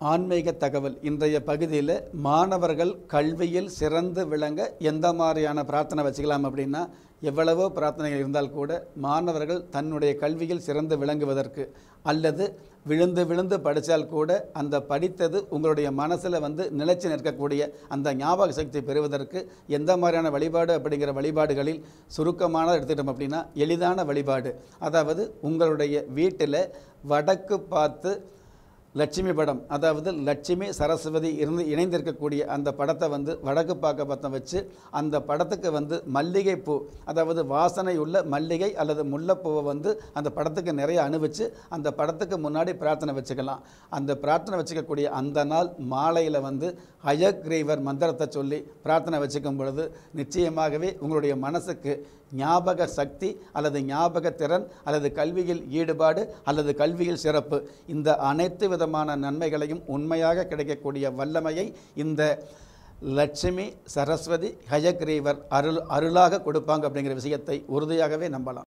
ஆன்மீக தகவல் இன்றைய பகுதியில் மாணவர்கள் கல்வியில் சிறந்து விளங்க எந்த மாதிரியான பிரார்த்தனை வச்சுக்கலாம் அப்படின்னா எவ்வளவோ பிரார்த்தனைகள் இருந்தால் கூட மாணவர்கள் தன்னுடைய கல்வியில் சிறந்து விளங்குவதற்கு அல்லது விழுந்து விழுந்து படித்தால் கூட அந்த படித்தது உங்களுடைய மனசில் வந்து நிலைச்சு நிற்கக்கூடிய அந்த ஞாபக சக்தி பெறுவதற்கு எந்த மாதிரியான வழிபாடு அப்படிங்கிற வழிபாடுகளில் சுருக்கமான எடுத்துக்கிட்டோம் அப்படின்னா எளிதான வழிபாடு அதாவது உங்களுடைய வீட்டில் வடக்கு பார்த்து லட்சுமி படம் அதாவது லட்சுமி சரஸ்வதி இருந்து இணைந்திருக்கக்கூடிய அந்த படத்தை வந்து வடக்கு பார்க்க பத்தம் வச்சு அந்த படத்துக்கு வந்து மல்லிகை பூ அதாவது வாசனை உள்ள மல்லிகை அல்லது முல்லைப்பூவை வந்து அந்த படத்துக்கு நிறைய அணுவிச்சு அந்த படத்துக்கு முன்னாடி பிரார்த்தனை வச்சுக்கலாம் அந்த பிரார்த்தனை வச்சுக்கக்கூடிய அந்த நாள் மாலையில் வந்து அயக்ரீவர் மந்திரத்தை சொல்லி பிரார்த்தனை வச்சுக்கும் பொழுது நிச்சயமாகவே உங்களுடைய மனசுக்கு ஞாபக சக்தி அல்லது ஞாபக திறன் அல்லது கல்வியில் ஈடுபாடு அல்லது கல்வியில் சிறப்பு இந்த அனைத்து விதமான நன்மைகளையும் உண்மையாக கிடைக்கக்கூடிய வல்லமையை இந்த லட்சுமி சரஸ்வதி ஹயக்ரீவர் அருள் அருளாக கொடுப்பாங்க அப்படிங்கிற விஷயத்தை உறுதியாகவே நம்பலாம்